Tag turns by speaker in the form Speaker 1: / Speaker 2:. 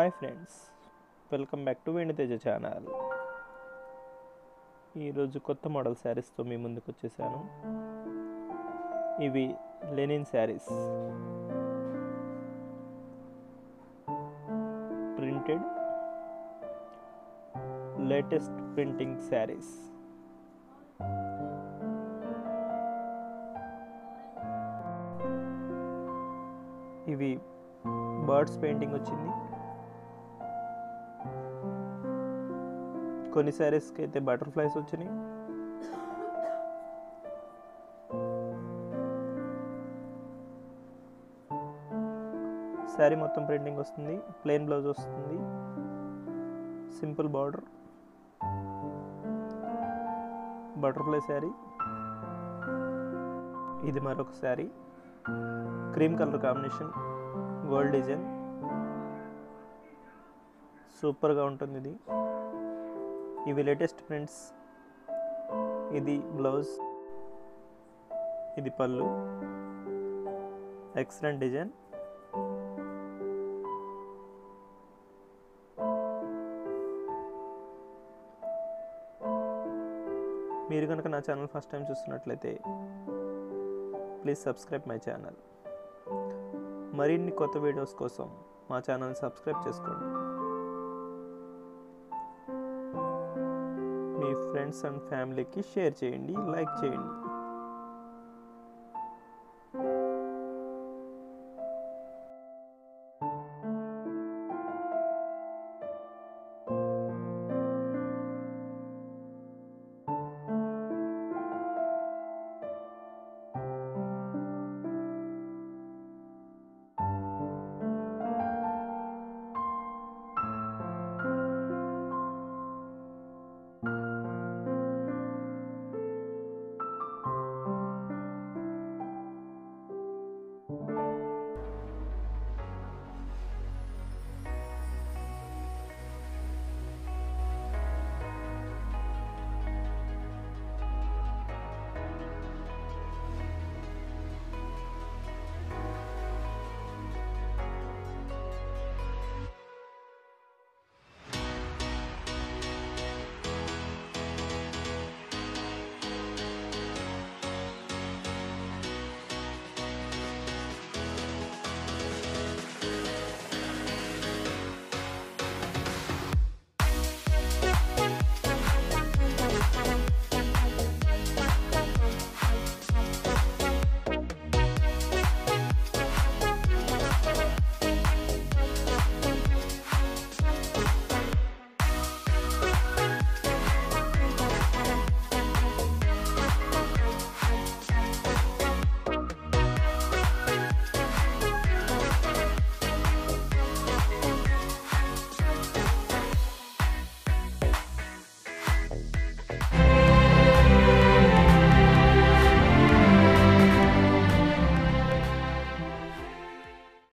Speaker 1: hi friends welcome back to Venuteja channel ఈరోజు కొత్త model శారీస్తో మీ ముందుకు వచ్చేసాను ఇవి linen saris printed latest printing saris ఇవి బర్డ్స్ పెయింటింగ్ వచ్చింది కొన్ని శారీస్కి అయితే బటర్ఫ్లైస్ వచ్చినాయి శారీ మొత్తం ప్రింటింగ్ వస్తుంది ప్లెయిన్ బ్లౌజ్ వస్తుంది సింపుల్ బార్డర్ బటర్ఫ్లై శారీ ఇది మరొక sari cream colour combination gold design సూపర్గా ఉంటుంది ఇది ఇవి లేటెస్ట్ ప్రింట్స్ ఇది బ్లౌజ్ ఇది పళ్ళు ఎక్సలెంట్ డిజైన్ మీరు కనుక నా ఛానల్ ఫస్ట్ టైం చూస్తున్నట్లయితే ప్లీజ్ సబ్స్క్రైబ్ మై ఛానల్ మరిన్ని కొత్త వీడియోస్ కోసం మా ఛానల్ సబ్స్క్రైబ్ చేసుకోండి మీ ఫ్రెండ్స్ అండ్ ఫ్యామిలీకి షేర్ చేయండి లైక్ చేయండి